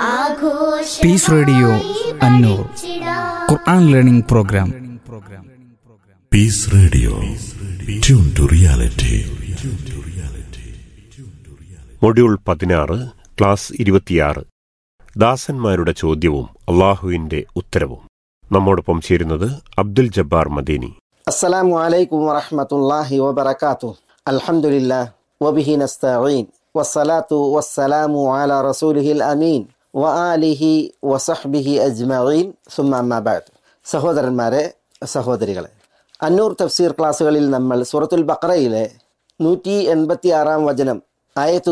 piece Radio Annoor Quran learning program Peace Radio tune to reality module പതിനാറ് class ഇരുപത്തിയാറ് ദാസന്മാരുടെ ചോദ്യവും അള്ളാഹുവിന്റെ ഉത്തരവും നമ്മോടൊപ്പം ചേരുന്നത് അബ്ദുൽ ജബ്ബാർ മദീനി السلام عليكم ورحمة الله وبركاته الحمد لله وبه نستعين والصلاة والسلام على رسوله الأمين وآله وصحبه أجمعين ثم أما بعد സഹോദരന്മാരെ സഹോദരികളെ അന്നൂർ തഫ്സീർ ക്ലാസ്സുകളിൽ നമ്മൾ സൂറത്തുൽ ബക്രയിലെ നൂറ്റി എൺപത്തി ആറാം വചനം ആയത്തു